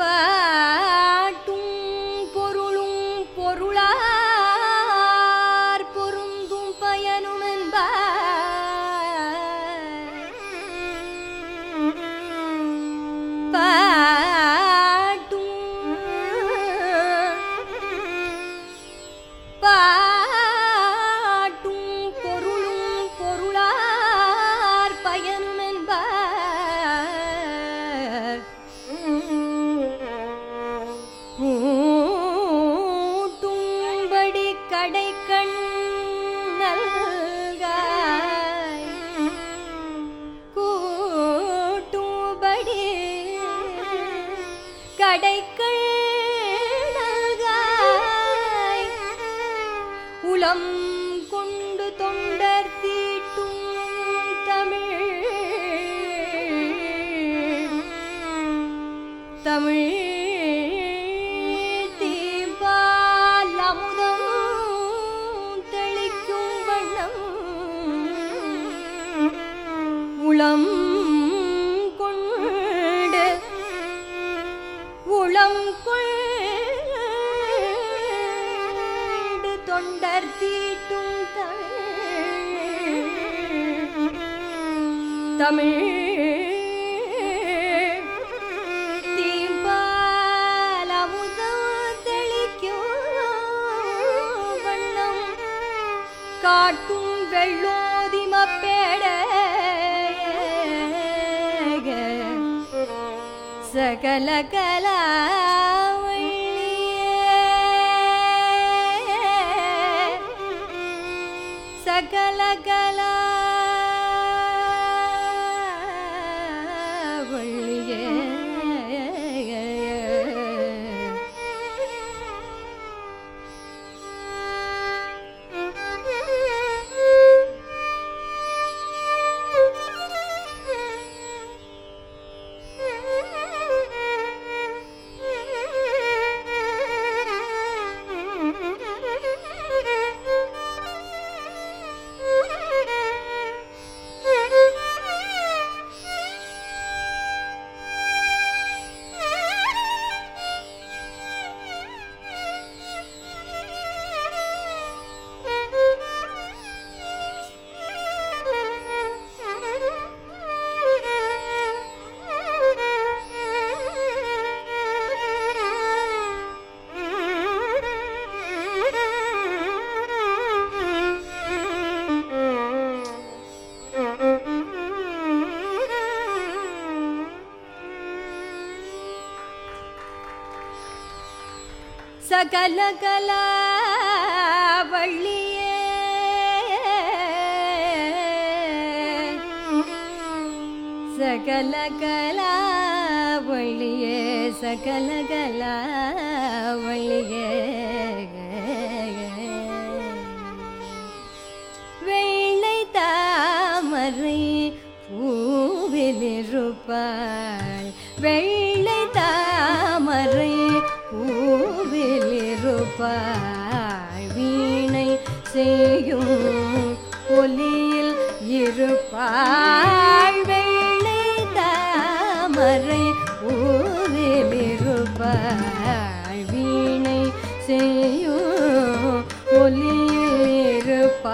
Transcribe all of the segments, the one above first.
பாட்டும் பொருளும் பொருளார் பொருந்தும் பயனும் என்பார் பாட்டும் பொருளும் பொருளார் பயனும் என்பார் கூட்டும்படி கடை கண்ணல்காய் கூட்டும்படி கடைக்கள் நல்காய் உளம் கொண்டு தொண்டர் தீட்டும் தமிழ் தமிழ் தீபால் அமுதம் தெளிக்கும் வண்ணம் உளம் கொண்டு உளம் கொண்டு தொண்டர் தீட்டும் தமிழ் தமிழ் தீம்பால் அமுதம் தெளிக்கும் வண்ணம் காட்டும் வெள்ளோதி மப்பேட சகல கலாவழியே சகல கலாவழியே சகல கலாவழியே சகல கலாவழியே சகல கலாவழியே வெள்ளை தாமரை பூவில் இருப்பாள் வெள்ளை தாமரை பூவில் இருப்பாள் வீணை செய்யும் ஒலியில் இருப்பாள் வெள்ளை தாமரை பூவில் இருப்பாள் வீணை செய்யும் ஒலியில்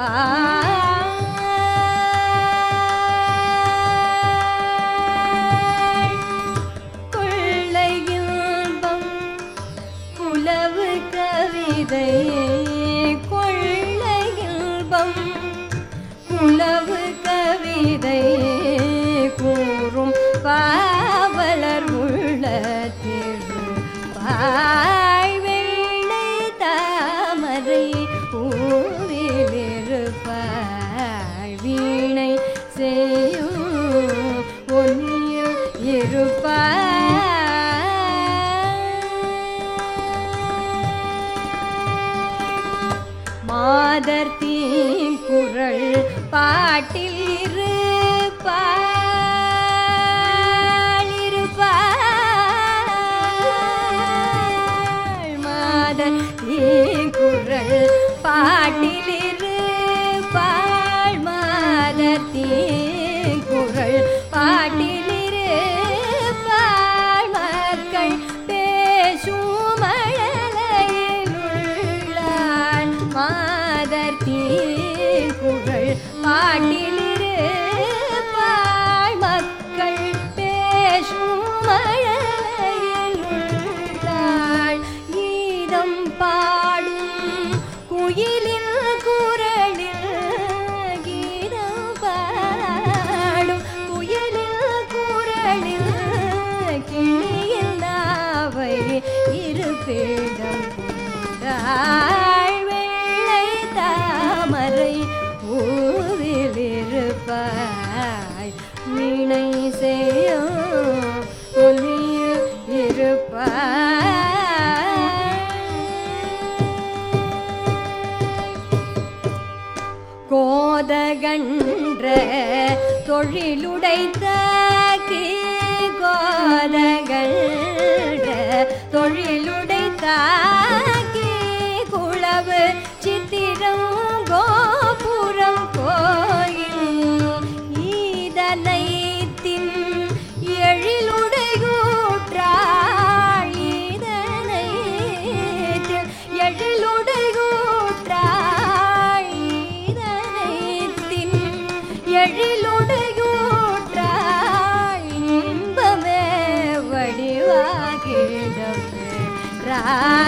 இருப்பாள் கொள்ளை இன்பம் குலவு கவிதை கொள்ளை இன்பம் குலவு கவிதை கூறும் பாவலர் உள்ள திரு பாய் வெள்ளை தாமரை பூவில் இருப்பாள் வீணை செய்யும் ஒன்னில் இருப்பாள் மாதர் தீங்குரல் பாட்டில் இருப்பாள் இருப்பாள் மாதர் தீங்குரல் பாட்டில் இருப்பாள் மாதர் தீங்குரல் பாட்டில் இருப்பாள் மக்கள் பே திங்களில் கிளியில் நாவை இருப்பிடம் கொண்டாள் வெள்ளை தாமரை ஊரில் இருப்பாய் வீணை செய்யும் ஒலியில் இருப்பாய் கோதகன்ற தொழிலுடைத்த கோதகன்ற தொழிலுடைத்த குளவு சித்திரம் கோபுரம் கோயில் ஈதனை தின் எழிலுடையூற்றாள் ஈதனை தின் எழிலுடையூற்றாள் ஈதனைத்தின் எழிலுடையூற்றாள் இன்பமே வடிவாகிடமே ரா